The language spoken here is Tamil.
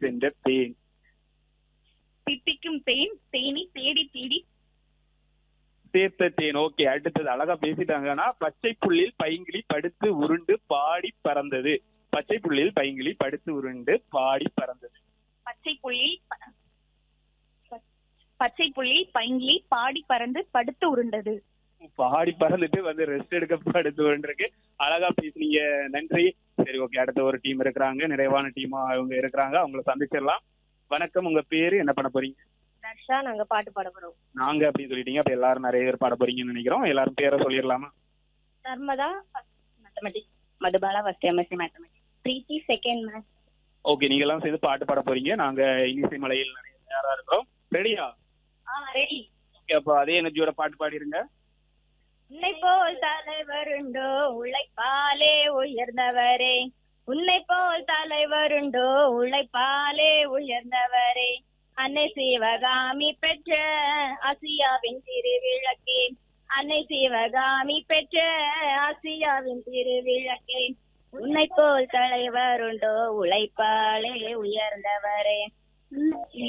சென்ற தேன் தித்திக்கும் தேன் தேனி தேடி தேடி சேர்த்த தேன் ஓகே அடுத்தது அழகா பேசிட்டாங்கன்னா பச்சை புல்லில் பைங்கிளி படுத்து உருண்டு பாடி பறந்தது பச்சை புல்லில் பைங்கிளி படுத்து உருண்டு பாடி பறந்தது பச்சை புள்ளில் ப- ப- பச்சை புள்ளில் பைங்கிலி பாடி பறந்து படுத்து உருண்டது பாடி பறந்துட்டு வந்து ரெஸ்ட் எடுக்க படுத்து உருண்டிருக்கு அழகா பேசுனீங்க நன்றி சரி ஓகே அடுத்த ஒரு டீம் இருக்கிறாங்க நிறைவான டீமா அவங்க இருக்கிறாங்க அவங்கள சந்திச்சிடலாம் வணக்கம் உங்க பேரு என்ன பண்ண போறீங்க தர்ஷா நாங்க பாட்டு பாட போறோம் நாங்க அப்படின்னு சொல்லிட்டீங்க அப்ப எல்லாரும் நிறைய பேர் பாட போறீங்கன்னு நினைக்கிறோம் எல்லாரும் பேரை சொல்லிடலாமா Narmada mathematics Madhubala first MSc mathematics Preethi second maths okay நீங்க எல்லாம் சேர்ந்து பாட்டு பாட போறீங்க நாங்க இனிசை மலையில் நிறைய தயாரா இருக்கிறோம் ரெடியா ஆ ரெடி ஓகே அப்போ அதே எனர்ஜியோட பாட்டு பாடிருங்க உன்னை போல் தலைவருண்டோ உழைப்பாலே உயர்ந்தவரே உன்னை போல் தலைவருண்டோ உழைப்பாலே உயர்ந்தவரே அன்னை சிவகாமி பெற்ற ஆசியாவின் திருவிளக்கே அன்னை சிவகாமி பெற்ற ஆசியாவின் திருவிளக்கே உன்னை போல் தலைவருண்டோ உழைப்பாலே உயர்ந்தவரே